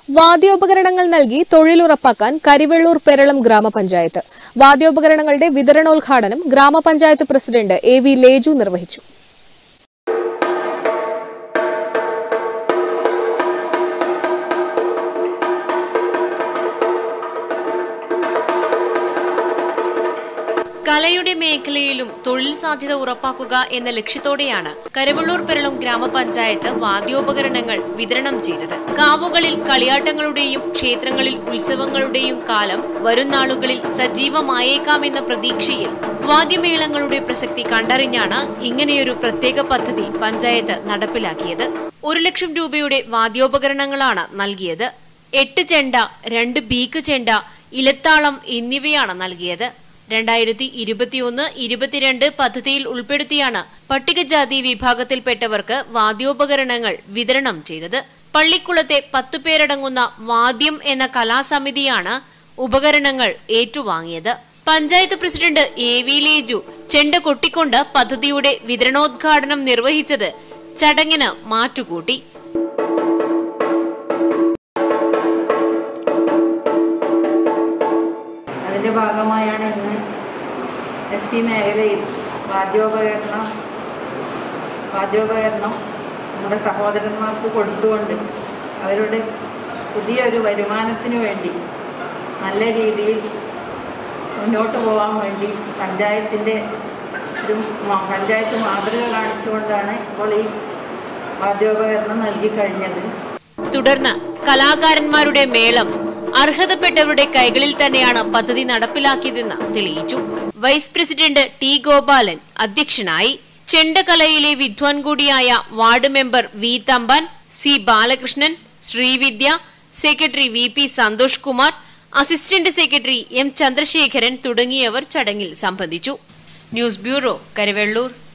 വാദ്യോപകരണങ്ങൾ നൽകി തൊഴിലുറപ്പാക്കാൻ കരിവെള്ളൂർ പെരളം ഗ്രാമപഞ്ചായത്ത് വാദ്യോപകരണങ്ങളുടെ വിതരണോദ്ഘാടനം ഗ്രാമപഞ്ചായത്ത് പ്രസിഡന്റ് എ വി ലേജു നിർവഹിച്ചു കലയുടെ മേഖലയിലും തൊഴിൽ സാധ്യത ഉറപ്പാക്കുക എന്ന ലക്ഷ്യത്തോടെയാണ് കരവള്ളൂർ പെരളം ഗ്രാമപഞ്ചായത്ത് വാദ്യോപകരണങ്ങൾ വിതരണം ചെയ്തത് കാവുകളിൽ കളിയാട്ടങ്ങളുടെയും ക്ഷേത്രങ്ങളിൽ ഉത്സവങ്ങളുടെയും കാലം വരും നാളുകളിൽ സജീവമായേക്കാമെന്ന പ്രതീക്ഷയിൽ വാദ്യമേളങ്ങളുടെ പ്രസക്തി കണ്ടറിഞ്ഞാണ് ഇങ്ങനെയൊരു പ്രത്യേക പദ്ധതി പഞ്ചായത്ത് നടപ്പിലാക്കിയത് ഒരു ലക്ഷം രൂപയുടെ വാദ്യോപകരണങ്ങളാണ് നൽകിയത് എട്ട് ചെണ്ട രണ്ട് ബീക്ക് ചെണ്ട ഇലത്താളം എന്നിവയാണ് നൽകിയത് രണ്ടായിരത്തി ഇരുപത്തിയൊന്ന് ഇരുപത്തിരണ്ട് പദ്ധതിയിൽ ഉൾപ്പെടുത്തിയാണ് പട്ടികജാതി വിഭാഗത്തിൽപ്പെട്ടവർക്ക് വാദ്യോപകരണങ്ങൾ വിതരണം ചെയ്തത് പള്ളിക്കുളത്തെ പത്തു പേരടങ്ങുന്ന വാദ്യം എന്ന കലാസമിതിയാണ് ഉപകരണങ്ങൾ ഏറ്റുവാങ്ങിയത് panchayat president A V Leju ചെണ്ട കൊട്ടിക്കൊണ്ട് പദ്ധതിയുടെ വിതരണോദ്ഘാടനം നിർവഹിച്ചത് ചടങ്ങിന് മാറ്റുകൂട്ടി അതിൻ്റെ ഭാഗമായാണ് ഇന്ന് എസ് സി മേഖലയിൽ വാദ്യോപകരണം വാദ്യോപകരണം നമ്മുടെ സഹോദരന്മാർക്ക് കൊടുത്തുകൊണ്ട് അവരുടെ പുതിയൊരു വരുമാനത്തിന് വേണ്ടി നല്ല രീതിയിൽ മുന്നോട്ട് പോകാൻ വേണ്ടി പഞ്ചായത്തിൻ്റെ ഒരു മ- പഞ്ചായത്ത് മാതൃക കാണിച്ചുകൊണ്ടാണ് ഇപ്പോൾ ഈ വാദ്യോപകരണം നൽകി കഴിഞ്ഞത് തുടർന്ന് കലാകാരന്മാരുടെ മേളം അർഹതപ്പെട്ടവരുടെ കൈകളിൽ തന്നെയാണ് പദ്ധതി നടപ്പിലാക്കിയതെന്ന് തെളിയിച്ചു വൈസ് പ്രസിഡന്റ് ടി ഗോപാലൻ അധ്യക്ഷനായി ചെണ്ടകലയിലെ വിദ്വാൻ കൂടിയായ ward member V Thampan C Balakrishnan Sreevidya secretary V P Santhosh Kumar assistant secretary M Chandrasekharan തുടങ്ങിയവർ ചടങ്ങിൽ സംബന്ധിച്ചു ന്യൂസ് ബ്യൂറോ കരവെള്ളൂർ